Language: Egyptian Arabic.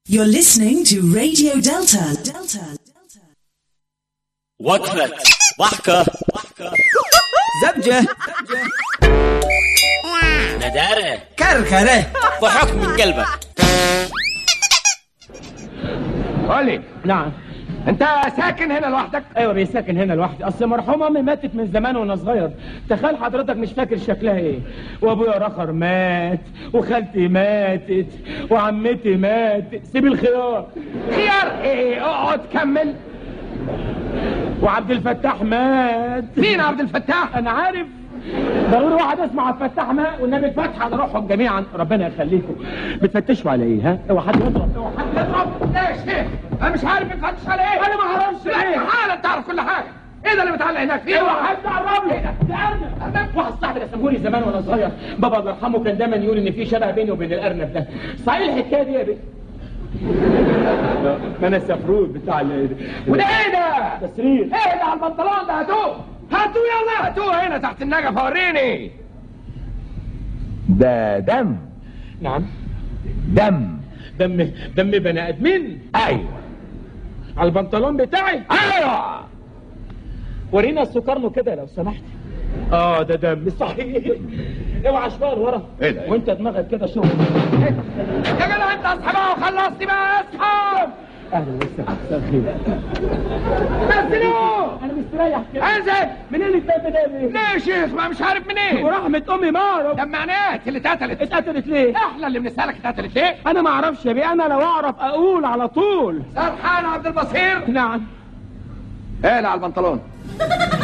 You're listening to Radio Delta. Delta. وقفة ضحكة زبجة ندارة كركرة ضحك من قلبك قولي نعم انت ساكن هنا لوحدك ايوه بيساكن هنا لوحدي اصل مرحومه امي ماتت من زمان وانا صغير تخيل حضرتك مش فاكر شكلها ايه وابويا رخر مات وخالتي ماتت وعمتي ماتت سيب الخيار خيار ايه اقعد كمل وعبد الفتاح مات مين عبد الفتاح انا عارف ضروري واحد اسمع عبد الفتاح مات والنبي الفتح على روحهم جميعا ربنا يخليكم بتفتشوا على ايه ها اوعى حد يضرب اوعى حد يضرب ليش ايه انا مش عارف بتفتش على ايه انا ما اعرفش لا ليه حالا تعرف كل حاجه ايه ده اللي متعلق هناك فيه اوعى حد قرب لي ده ارنب واحد صاحبي رسمهولي زمان وانا صغير بابا الله يرحمه كان دايما يقول ان في شبه بيني وبين الارنب ده صحيح الحكايه دي يا بيه ما انا السفرود بتاع ال- وده ايه ده ده سرير ايه ده على البنطلون ده هاتوه هاتوه يلا هاتوه هنا تحت النجف وريني ده دم نعم دم دم دم بني ادمين ايوه على البنطلون بتاعي ايوه ورينا السكرنو كده لو سمحت اه ده دم صحيح اوعى شويه لورا إيه ده؟ وانت دماغك كده شغل يا جدع انت اصحابها وخلصتي بقى اصحاب اهلا وسهلا مساء الخير نزلوه انا مستريح كده انزل منين اللي الدم ده ليه؟ ليه يا شيخ ما مش عارف منين ورحمة امي ما اعرف دم عينيك اللي اتقتلت اتقتلت ليه؟ احنا اللي بنسالك اتقتلت ليه انا ما اعرفش يا بيه انا لو اعرف اقول على طول سرحان عبد البصير نعم اقلع على البنطلون